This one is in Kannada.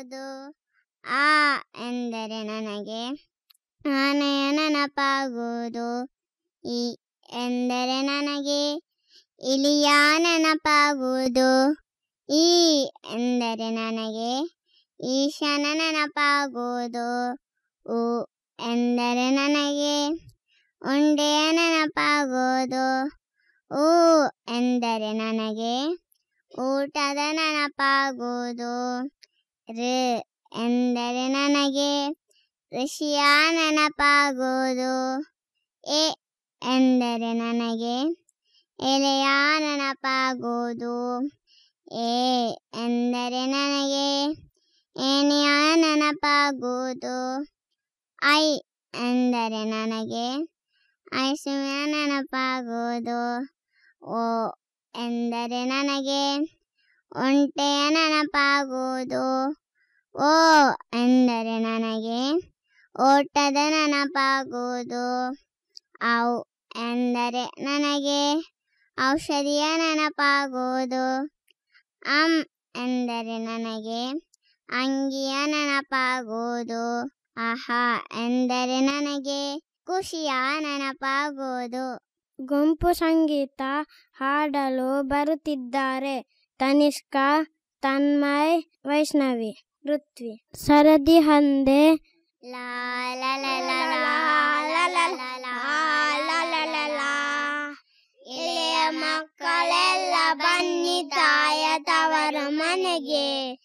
ನೆನಪಾಗೋದು ಆ ಎಂದರೆ ನನಗೆ ಆನೆಯ ನೆನಪಾಗೋದು ಈ ಎಂದರೆ ನನಗೆ ಇಲಿಯ ನೆನಪಾಗುವುದು ಈ ಎಂದರೆ ನನಗೆ ಈಶನ ನೆನಪಾಗುವುದು ಉ ಎಂದರೆ ನನಗೆ ಉಂಡೆಯ ನೆನಪಾಗುವುದು ಊ ಎಂದರೆ ನನಗೆ ಊಟದ ನೆನಪಾಗುವುದು ಋ ಎಂದರೆ ನನಗೆ ಋಷಿಯ ನೆನಪಾಗುವುದು ಎ ಎಂದರೆ ನನಗೆ ಎಲೆಯ ನೆನಪಾಗುವುದು ಎ ಎಂದರೆ ನನಗೆ ಏಣಿಯ ನೆನಪಾಗುವುದು ಐ ಎಂದರೆ ನನಗೆ ಐಸುವಿನ ನೆನಪಾಗುವುದು ಓ ಎಂದರೆ ನನಗೆ ಒಂಟೆಯ ನೆನಪಾಗುವುದು ಓ ಎಂದರೆ ನನಗೆ ಓಟದ ನೆನಪಾಗುವುದು ಔ ಎಂದರೆ ನನಗೆ ಔಷಧಿಯ ನೆನಪಾಗುವುದು ಅಂ ಎಂದರೆ ನನಗೆ ಅಂಗಿಯ ನೆನಪಾಗುವುದು ಆಹಾ ಎಂದರೆ ನನಗೆ ಖುಷಿಯ ನೆನಪಾಗುವುದು ಗುಂಪು ಸಂಗೀತ ಹಾಡಲು ಬರುತ್ತಿದ್ದಾರೆ ತನಿಷ್ಕ ತನ್ಮಯ್ ವೈಷ್ಣವಿ ಪೃಥ್ವಿ ಸರದಿ ಹಂದೆ ಲಾ ಲಾ ಲಾ ಲಾ ಲಾ ಲಾ ಲಾ ಲಾ ಲಾ ಲಾ ಲಾ ಲಾ ಲಾ. ಎಳೆಯ ಮಕ್ಕಳೆಲ್ಲ ಬನ್ನಿ ತಾಯ ತವರ ಮನೆಗೆ